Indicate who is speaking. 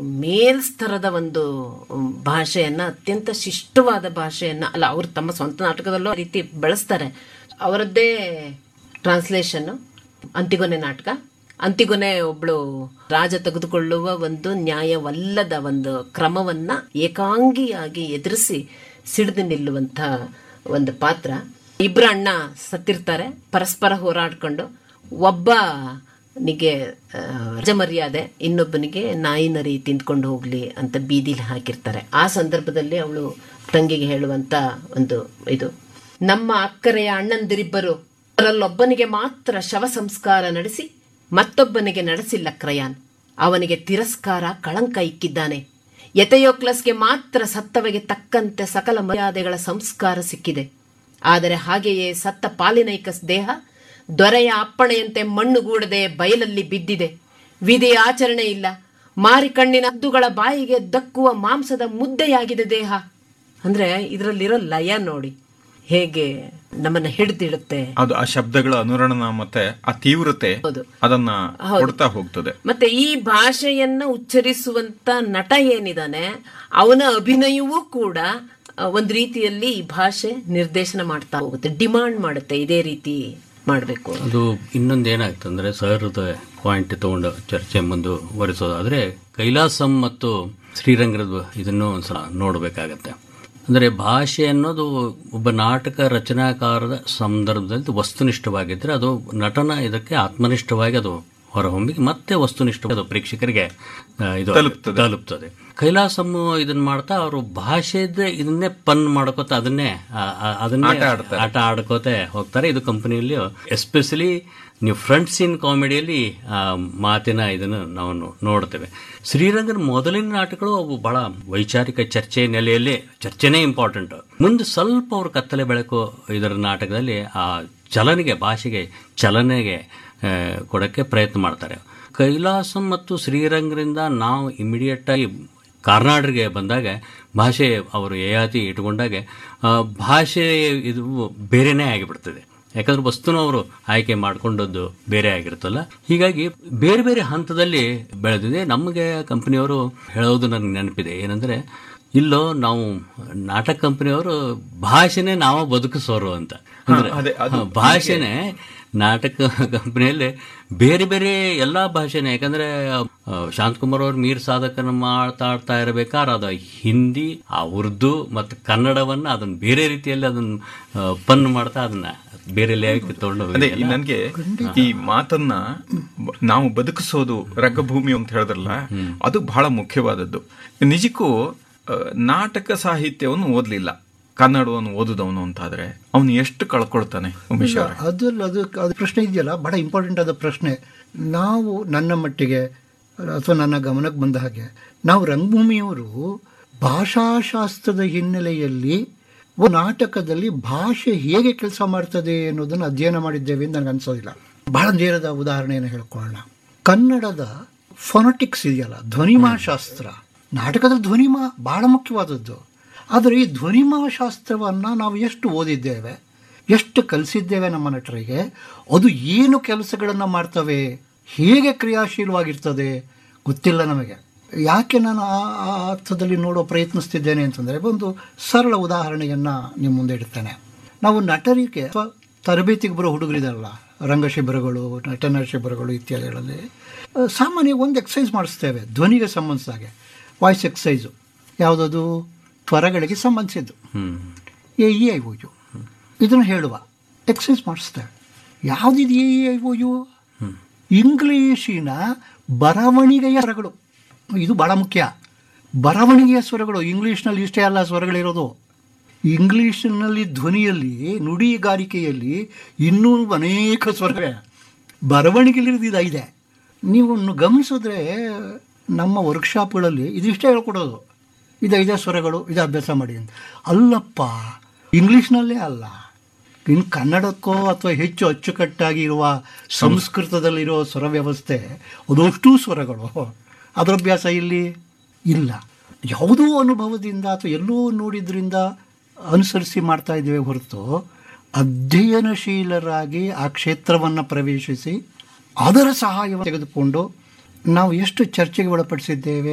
Speaker 1: ಮೇಲ್ಸ್ತರದ ಒಂದು ಮ್, ಭಾಷೆಯನ್ನ ಅತ್ಯಂತ ಶಿಷ್ಟವಾದ ಭಾಷೆಯನ್ನ ಅಲ್ಲ ಅವರು ತಮ್ಮ ಸ್ವಂತ ನಾಟಕದಲ್ಲೂ ಆ ರೀತಿ ಬೆಳೆಸ್ತಾರೆ ಅವರದ್ದೇ ಟ್ರಾನ್ಸ್ಲೇಷನ್ ಅಂತಿಗೊನೆ ನಾಟಕ ಅಂತಿಗೊನೆ ಒಬ್ಳು ರಾಜ ತೆಗೆದುಕೊಳ್ಳುವ ಒಂದು ನ್ಯಾಯವಲ್ಲದ ಒಂದು ಕ್ರಮವನ್ನ ಏಕಾಂಗಿಯಾಗಿ ಎದುರಿಸಿ ಸಿಡಿದು ನಿಲ್ಲುವಂತ ಒಂದು ಪಾತ್ರ ಇಬ್ರು ಅಣ್ಣ ಸತ್ತಿರ್ತಾರೆ ಪರಸ್ಪರ ಹೋರಾಡ್ಕೊಂಡು ಒಬ್ಬನಿಗೆ ಆ, ರಾಜಮರ್ಯಾದೆ ಇನ್ನೊಬ್ಬನಿಗೆ ನಾಯಿ ನರಿ ತಿಂದ್ಕೊಂಡು ಹೋಗ್ಲಿ ಅಂತ ಬೀದಿಲಿ ಹಾಕಿರ್ತಾರೆ ಆ ಸಂದರ್ಭದಲ್ಲಿ ಅವಳು ತಂಗಿಗೆ ಹೇಳುವಂತ ಒಂದು ಇದು ನಮ್ಮ ಅಕ್ಕರೆಯ ಅಣ್ಣಂದಿರಿಬ್ಬರು ಅವರಲ್ಲೊಬ್ಬನಿಗೆ ಮಾತ್ರ ಶವ ಸಂಸ್ಕಾರ ನಡೆಸಿ ಮತ್ತೊಬ್ಬನಿಗೆ ನಡೆಸಿಲ್ಲ ಕ್ರಯಾನ್ ಅವನಿಗೆ ತಿರಸ್ಕಾರ ಕಳಂಕ ಇಕ್ಕಿದ್ದಾನೆ ಯತೆಯೋಕ್ಲಸ್ಗೆ ಮಾತ್ರ ಸತ್ತವಗೆ ತಕ್ಕಂತೆ ಸಕಲ ಮರ್ಯಾದೆಗಳ ಸಂಸ್ಕಾರ ಸಿಕ್ಕಿದೆ ಆದರೆ ಹಾಗೆಯೇ ಸತ್ತ ಪಾಲಿನೈಕಸ್ ದೇಹ ದೊರೆಯ ಅಪ್ಪಣೆಯಂತೆ ಮಣ್ಣುಗೂಡದೆ ಬಯಲಲ್ಲಿ ಬಿದ್ದಿದೆ ವಿಧಿಯ ಆಚರಣೆ ಇಲ್ಲ ಮಾರಿ ಕಣ್ಣಿನ ಹದ್ದುಗಳ ಬಾಯಿಗೆ ದಕ್ಕುವ ಮಾಂಸದ ಮುದ್ದೆಯಾಗಿದೆ ದೇಹ ಅಂದ್ರೆ ಇದರಲ್ಲಿರೋ ಲಯ ನೋಡಿ ಹೇಗೆ ನಮ್ಮನ್ನ ಹಿಡಿದಿಡುತ್ತೆ
Speaker 2: ಅದು ಆ ಶಬ್ದಗಳ ಅನುರಣನ ಮತ್ತೆ ಆ ತೀವ್ರತೆ
Speaker 1: ಹೌದು.
Speaker 2: ಅದನ್ನ ಕೊಡ್ತಾ ಹೋಗ್ತದೆ
Speaker 1: ಮತ್ತೆ ಈ ಭಾಷೆಯನ್ನ ಉಚ್ಚರಿಸುವಂತ ನಟ ಏನಿದಾನೆ ಅವನ ಅಭಿನಯವೂ ಕೂಡ ಆ, ಒಂದ್ ರೀತಿಯಲ್ಲಿ ಈ ಭಾಷೆ ನಿರ್ದೇಶನ ಮಾಡ್ತಾ ಹೋಗುತ್ತೆ ಡಿಮಾಂಡ್ ಮಾಡುತ್ತೆ ಇದೇ ರೀತಿ ಮಾಡಬೇಕು
Speaker 3: ಅದು ಇನ್ನೊಂದು ಏನಾಗ್ತಂದ್ರೆ ಸರ್ದ ಪಾಯಿಂಟ್ ತಗೊಂಡು ಚರ್ಚೆ ಮುಂದುವರಿಸೋದಾದ್ರೆ ಕೈಲಾಸಂ ಮತ್ತು ಶ್ರೀರಂಗದ ಇದನ್ನು ಒಂದ್ಸಲ ನೋಡಬೇಕಾಗತ್ತೆ ಅಂದರೆ ಭಾಷೆ ಅನ್ನೋದು ಒಬ್ಬ ನಾಟಕ ರಚನಾಕಾರದ ಸಂದರ್ಭದಲ್ಲಿ ವಸ್ತುನಿಷ್ಠವಾಗಿದ್ದರೆ ಅದು ನಟನ ಇದಕ್ಕೆ ಆತ್ಮನಿಷ್ಠವಾಗಿ ಅದು ಹೊರಹೊಮ್ಮಿ ಮತ್ತೆ ವಸ್ತುನಿಷ್ಠ ಅದು ಪ್ರೇಕ್ಷಕರಿಗೆ ಆ, ಇದು
Speaker 2: ತಲುಪ್ತದೆ.
Speaker 3: ತಲುಪ್ತದೆ ಕೈಲಾಸಂ ಇದನ್ನ ಮಾಡ್ತಾ ಅವರು ಭಾಷೆದ ಇದನ್ನೇ ಪನ್ ಮಾಡ್ಕೋತ ಅದನ್ನೇ ಆ, ಆ, ಅದನ್ನೇ
Speaker 2: ಆಟ ಆಡ್ತಾರೆ.
Speaker 3: ಆಟ ಆಡ್ಕೋತೆ ಹೋಗ್ತಾರೆ ಇದು ಕಂಪನಿಯಲ್ಲಿ ಎಸ್ಪೆಷಲಿ ನೀವು ಫ್ರಂಟ್ ಸೀನ್ ಕಾಮಿಡಿಯಲ್ಲಿ ಆ ಮಾತಿನ ಇದನ್ನು ನಾವು ನೋ- ನೋಡ್ತೇವೆ ಶ್ರೀರಂಗನ ಮೊದಲಿನ ನಾಟಕಗಳು ಅವು ಬಹಳ ವೈಚಾರಿಕ ಚರ್ಚೆ ನೆಲೆಯಲ್ಲಿ ಚರ್ಚೆನೇ ಇಂಪಾರ್ಟೆಂಟ್ ಮುಂದೆ ಸ್ವಲ್ಪ ಅವರು ಕತ್ತಲೆ ಬೆಳಕು ಇದರ ನಾಟಕದಲ್ಲಿ ಆ ಚಲನೆಗೆ ಭಾಷೆಗೆ ಚಲನೆಗೆ ಆ, ಕೊಡಕ್ಕೆ ಪ್ರಯತ್ನ ಮಾಡ್ತಾರೆ ಕೈಲಾಸಂ ಮತ್ತು ಶ್ರೀರಂಗರಿಂದ ನಾವು ಇಮಿಡಿಯೇಟ್ ಆಗಿ ಕಾರ್ನಾಡ್ರಿಗೆ ಬಂದಾಗ ಭಾಷೆ ಅವರು ಯಯಾತಿ ಇಟ್ಕೊಂಡಾಗ ಆ, ಭಾಷೆ ಇದು ಬೇರೆನೇ ಆಗಿಬಿಡ್ತದೆ ಯಾಕಂದ್ರೆ ವಸ್ತುನ ಅವರು ಆಯ್ಕೆ ಮಾಡ್ಕೊಂಡದ್ದು ಬೇರೆ ಆಗಿರುತ್ತಲ್ಲ ಹೀಗಾಗಿ ಬೇರೆ ಬೇರೆ ಹಂತದಲ್ಲಿ ಬೆಳೆದಿದೆ ನಮಗೆ ಕಂಪನಿಯವರು ಹೇಳೋದು ನನಗೆ ನೆನಪಿದೆ ಏನಂದ್ರೆ ಇಲ್ಲೋ ನಾವು ನಾಟಕ ಕಂಪನಿಯವರು ಭಾಷೆನೇ ನಾವು ಬದುಕಿಸೋರು ಅಂತ ಅಂದ್ರೆ
Speaker 2: ಅದೇ, ಅದು
Speaker 3: ಹಾ, ಭಾಷೆನೇ ನಾಟಕ ಕಂಪನಿಯಲ್ಲಿ ಬೇರೆ ಬೇರೆ ಎಲ್ಲಾ ಭಾಷೆನೇ ಯಾಕಂದ್ರೆ ಆ, ಶಾಂತಕುಮಾರ್ ಅವ್ರು ಮೀರ್ ಸಾಧಕನ ಮಾತಾಡ್ತಾ ಇರಬೇಕಾದ್ರೆ ಅದು ಹಿಂದಿ ಆ ಉರ್ದು ಮತ್ತು ಕನ್ನಡವನ್ನ ಅದನ್ನ ಬೇರೆ ರೀತಿಯಲ್ಲಿ ಅದನ್ನ ಆ, ಪನ್ ಮಾಡ್ತಾ ಅದನ್ನ ಬೇರೆ ಲೆವೆಲ್ಗೆ ತಗೊಂಡು
Speaker 2: ಅದೇ
Speaker 3: ಹೋಗಿದ್ಯಲ್ಲ.
Speaker 2: ನನ್ಗೆ ಈ ಮಾತನ್ನ ಬ- ನಾವು ಬದುಕಿಸೋದು ರಂಗಭೂಮಿ ಅಂತ ಹೇಳಿದ್ರಲ್ಲ ಅದು ಬಹಳ ಮುಖ್ಯವಾದದ್ದು ನಿಜಕ್ಕೂ ಆ, ನಾಟಕ ಸಾಹಿತ್ಯವನ್ನು ಓದ್ಲಿಲ್ಲ ಕನ್ನಡವನ್ನು ಓದುದವನು ಅಂತಾದ್ರೆ ಅವನು ಎಷ್ಟು ಕಳ್ಕೊಳ್ತಾನೆ ಉಮೇಶ್ ಅವರೇ
Speaker 4: ಅದಲ್ಲ ಅದು ಅದು ಪ್ರಶ್ನೆ ಇದೆಯಲ್ಲ ಬಹಳ ಇಂಪಾರ್ಟೆಂಟ್ ಆದ ಪ್ರಶ್ನೆ ನಾವು ನನ್ನ ಮಟ್ಟಿಗೆ ಅಥವಾ ನನ್ನ ಗಮನಕ್ಕೆ ಬಂದ ಹಾಗೆ ನಾವು ರಂಗಭೂಮಿಯವರು ಭಾಷಾಶಾಸ್ತ್ರದ ಹಿನ್ನೆಲೆಯಲ್ಲಿ ಒಂದು ನಾಟಕದಲ್ಲಿ ಭಾಷೆ ಹೇಗೆ ಕೆಲಸ ಮಾಡ್ತದೆ ಅನ್ನೋದನ್ನು ಅಧ್ಯಯನ ಮಾಡಿದ್ದೇವೆ ಅಂತ ನನಗೆ ಅನ್ಸೋದಿಲ್ಲ ಬಹಳ ನೇರದ ಉದಾಹರಣೆಯನ್ನು ಹೇಳ್ಕೊಳ್ಳೋಣ ಕನ್ನಡದ ಫೊನಟಿಕ್ಸ್ ಇದೆಯಲ್ಲ ಧ್ವನಿಮಾಶಾಸ್ತ್ರ ನಾಟಕದ ಧ್ವನಿಮಾ ಬಹಳ ಮುಖ್ಯವಾದದ್ದು ಆದರೆ ಈ ಧ್ವನಿಮಾಶಾಸ್ತ್ರವನ್ನು ನಾವು ಎಷ್ಟು ಓದಿದ್ದೇವೆ ಎಷ್ಟು ಕಲಿಸಿದ್ದೇವೆ ನಮ್ಮ ನಟರಿಗೆ ಅದು ಏನು ಕೆಲಸಗಳನ್ನು ಮಾಡ್ತವೆ ಹೇಗೆ ಕ್ರಿಯಾಶೀಲವಾಗಿರ್ತದೆ ಗೊತ್ತಿಲ್ಲ ನಮಗೆ ಯಾಕೆ ನಾನು ಆ ಆ ಅರ್ಥದಲ್ಲಿ ನೋಡೋ ಪ್ರಯತ್ನಿಸ್ತಿದ್ದೇನೆ ಅಂತಂದರೆ ಒಂದು ಸರಳ ಉದಾಹರಣೆಯನ್ನು ನಿಮ್ಮ ಮುಂದೆ ಇಡ್ತೇನೆ ನಾವು ನಟರಿಗೆ ಅಥವಾ ತರಬೇತಿಗೆ ಬರೋ ಹುಡುಗರಿದಾರಲ್ಲ ರಂಗ ಶಿಬಿರಗಳು ನಟನ ಶಿಬಿರಗಳು ಇತ್ಯಾದಿಗಳಲ್ಲಿ ಆ, ಸಾಮಾನ್ಯ ಒಂದು ಎಕ್ಸಸೈಸ್ ಮಾಡಿಸ್ತೇವೆ ಧ್ವನಿಗೆ ಸಂಬಂಧಿಸಿದಾಗೆ ವಾಯ್ಸ್ ಎಕ್ಸಸೈಸು ಯಾವುದದು ಸ್ವರಗಳಿಗೆ ಸಂಬಂಧಿಸಿದ್ದು
Speaker 3: hmm
Speaker 4: A E I O U ಇದನ್ನು ಹೇಳುವ ಎಕ್ಸಸೈಸ್ ಮಾಡಿಸ್ತೇವೆ ಯಾವುದಿದು A E I O U ಇಂಗ್ಲೀಷಿನ ಬರವಣಿಗೆಯ ಸ್ವರಗಳು ಇದು ಬಹಳ ಮುಖ್ಯ ಬರವಣಿಗೆಯ ಸ್ವರಗಳು ಇಂಗ್ಲೀಷ್ನಲ್ಲಿ ಇಷ್ಟೇ ಅಲ್ಲ ಸ್ವರಗಳಿರೋದು ಇಂಗ್ಲೀಷಿನಲ್ಲಿ ಧ್ವನಿಯಲ್ಲಿ ನುಡಿಗಾರಿಕೆಯಲ್ಲಿ ಇನ್ನೂ ಅನೇಕ ಸ್ವರಗಳಿವೆ ಬರವಣಿಗೆಯಲ್ಲಿ ಇದು ಇದೆ ನೀವು ಗಮನಿಸಿದ್ರೆ ನಮ್ಮ ವರ್ಕ್ಶಾಪ್ಗಳಲ್ಲಿ ಇದಿಷ್ಟೇ ಹೇಳ್ಕೊಡೋದು ಇದು ಐದೇ ಸ್ವರಗಳು ಇದು ಅಭ್ಯಾಸ ಮಾಡಿ ಅಂತ ಅಲ್ಲಪ್ಪ ಇಂಗ್ಲೀಷ್ನಲ್ಲೇ ಅಲ್ಲ ಇನ್ನು ಕನ್ನಡಕ್ಕೋ ಅಥವಾ ಹೆಚ್ಚು ಅಚ್ಚುಕಟ್ಟಾಗಿ ಇರುವ ಸಂಸ್ಕೃತದಲ್ಲಿರೋ ಸ್ವರ ವ್ಯವಸ್ಥೆ ಅದಷ್ಟು ಸ್ವರಗಳು ಅದರ ಅಭ್ಯಾಸ ಇಲ್ಲಿ ಇಲ್ಲ ಯಾವುದೋ ಅನುಭವದಿಂದ ಅಥವಾ ಎಲ್ಲೋ ನೋಡಿದ್ರಿಂದ ಅನುಸರಿಸಿ ಮಾಡ್ತಾ ಇದ್ದೇವೆ ಹೊರತು ಅಧ್ಯಯನಶೀಲರಾಗಿ ಆ ಕ್ಷೇತ್ರವನ್ನು ಪ್ರವೇಶಿಸಿ ಅದರ ಸಹಾಯವನ್ನು ತೆಗೆದುಕೊಂಡು ನಾವು ಎಷ್ಟು ಚರ್ಚೆಗೆ ಒಳಪಡಿಸಿದ್ದೇವೆ